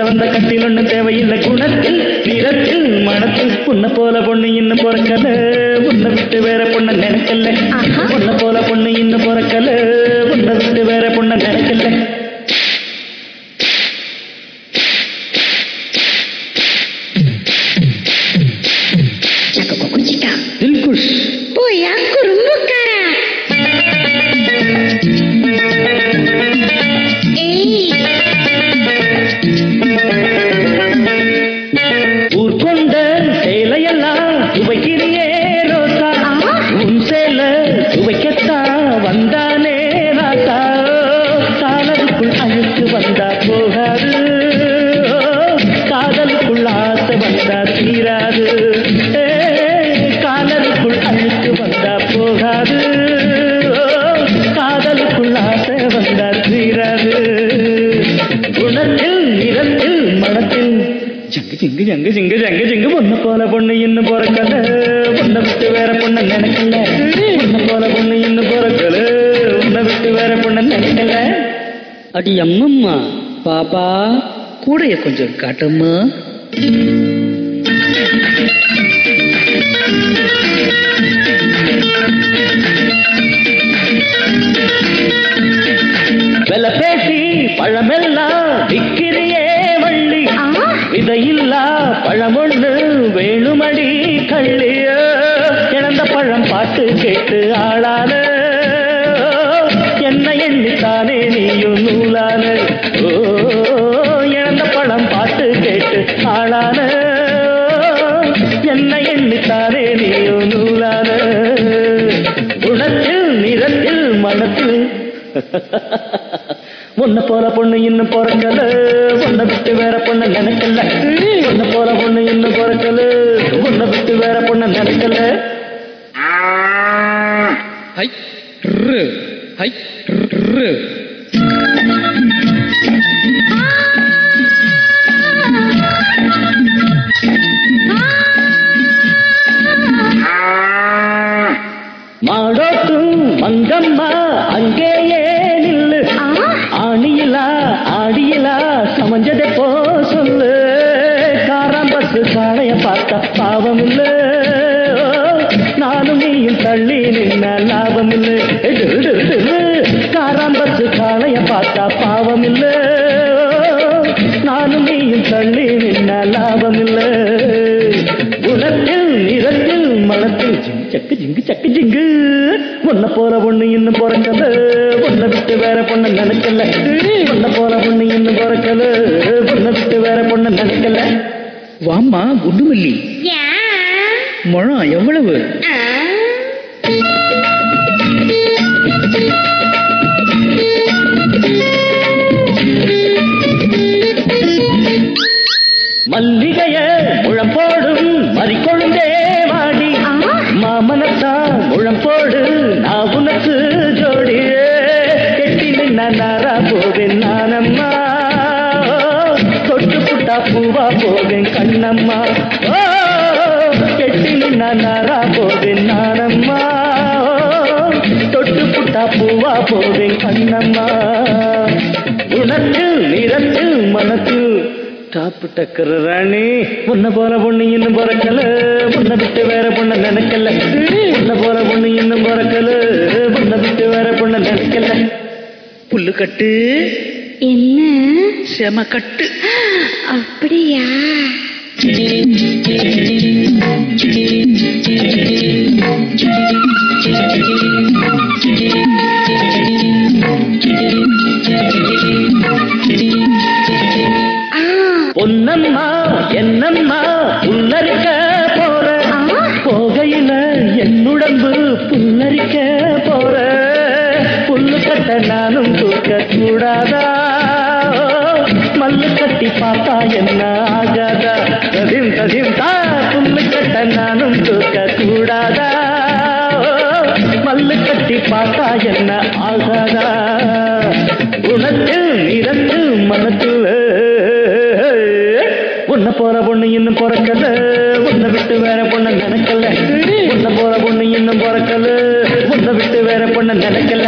வந்த கட்டில் ஒண்ணு தேவையில்லை குணத்தில் நிறத்தில் மனத்தில் உன்னை போல பொண்ணு இன்னும் பிறக்கல உன்னை விட்டு வேற பொண்ண நினைக்கல ஆஹா. உன்னை போல பொண்ணு இன்னும் பிறக்கல உன்னை விட்டு வேற பொண்ண நினைக்கல சக்க குச்சிக்கா தில்குஷ் போயா குறும்புக்காரா ஏய் ஊர் கொண்ட சேலையெல்லாம் துவைக்கிறியே ரோசா ஆ. உன் சேல துவைக்கத்தான் வந்தானே ராசா காலருக்குள் அழுத்து வந்தா போகாது காதலுக்குள் ஆசை வந்தா தீராது ஏ, காதலுக்குள் அழுத்து வந்தா போகாது காதலுக்குள் ஆசை வந்தா தீராது குணத்தில் நிறத்தில் மனத்தில் ஜங்கு ஜிங்கு ஜங்கு ஜிங்கு ஜங்கு ஜிங்கு பொண்ணு போல பொண்ணு இன்னும் பிறக்கல பொண்ணை விட்டு வேற பொண்ணு நினைக்கல பொண்ணு போல பொண்ணு இன்னும் பிறக்கல உன்னை விட்டு வேற பொண்ணு நினைக்கல அடி அம்மம்மா பாப்பா கூடைய கொஞ்சம் காட்டம்மா வெல பேசி பழமெல்லாம் விக்கிறியே வள்ளி ஆ. விதையில்லா பழமொண்ணு வேணுமடி கள்ளிய இழந்த பழம் பாட்டு கேட்டு ஆளான என்ன எண்ணித்தானே நீயும் நூலான ஓ இழந்த பழம் பாட்டு கேட்டு ஆளான என்ன எண்ணித்தானே நீயும் நூலான குணத்தில் நிறத்தில் மனத்தில் உன்னை போல பொண்ணு இன்னும் பிறக்கல உன்னை விட்டு வேற பொண்ணு நினைக்கல உன்னை போல பொண்ணு இன்னும் பிறக்கல உன்னை விட்டு வேற பொண்ணு நினைக்கல ஹை ரு ஹை ரு மாடோட்டும் மங்கம்மா அங்கேயே நில்லு ஆ. ஆணியிலா ஆடியிலா சமஞ்சதை போ சொல்லு காராம் பத்து சாலைய பார்த்தா பாவம் இல்ல நானும் நீயும் தள்ளி நின்ன லாபம் இல்லை காராம் பத்து சாலைய பார்த்தா பாவம் இல்ல நானும் நீயும் தள்ளி நின்ன லாபம் இல்லை குணத்தில் நிறத்தில் மனத்தில் ஜிங்கு சக்கு ஜிங்கு சக்கு ஜிங்கு உன்னை போல பொண்ணு இன்னும் பிறக்கல உன்னை விட்டு வேற பொண்ணு நினைக்கல உன்னை போல பொண்ணு இன்னும் பிறக்கல உன்னை விட்டு வேற பொண்ணு நினைக்கல வாம்மா குண்டுமல்லி யா முழம் எவ்வளவு ஆ மல்லிகைய முழம் போடும் மறிக்கொழுந்தே வாடி ஆ. மாமனத்தான் முழம் போடு நான் உனக்கு ஜோடி கெட்டி நின்ன நாரா போவேன் நானம்மா தொட்டு புட்டா பூவா போவேன் கண்ணம்மா ஓ, கெட்டி நின்ன நாரா போவேன் நானம்மா தொட்டு புட்டா பூவா போவேன் கண்ணம்மா உனத்தில் நிறத்தில் மனத்தில் டாப்பு டக்கர் ராணி உன்னை போல பொண்ணு இன்னும் பிறக்கல உன்னை விட்டு வேற பொண்ணு நினைக்கல உன்னை போல பொண்ணு இன்னும் பிறக்கல உன்னை விட்டு வேற பொண்ணு நினைக்கல புல்லு கட்டு என்ன செம கட்டு அப்படியா ஆ பொன்னம்மா என்னம்மா புல்லரிக்க போற ஆ. போகையில என்னுடம்பு புல்லரிக்க போற புல்லு கட்ட நானும் தூக்க கூடாதா மல்லு கட்டி பார்த்தா என்ன ஆகாதா ததிம் ததிம் தா புல்லு கட்ட நானும் தூக்க கூடாதா மல்லு கட்டி பார்த்தா என்ன ஆகாதா குணத்தில் நிறத்தில் மனத்தில் உன்னை போற பொண்ணு இன்னும் பிறக்கல உன்னை விட்டு வேற பொண்ணு நினைக்கல உன்னை போற பொண்ணு இன்னும் பிறக்கல உன்னை விட்டு வேற பொண்ணு நினைக்கல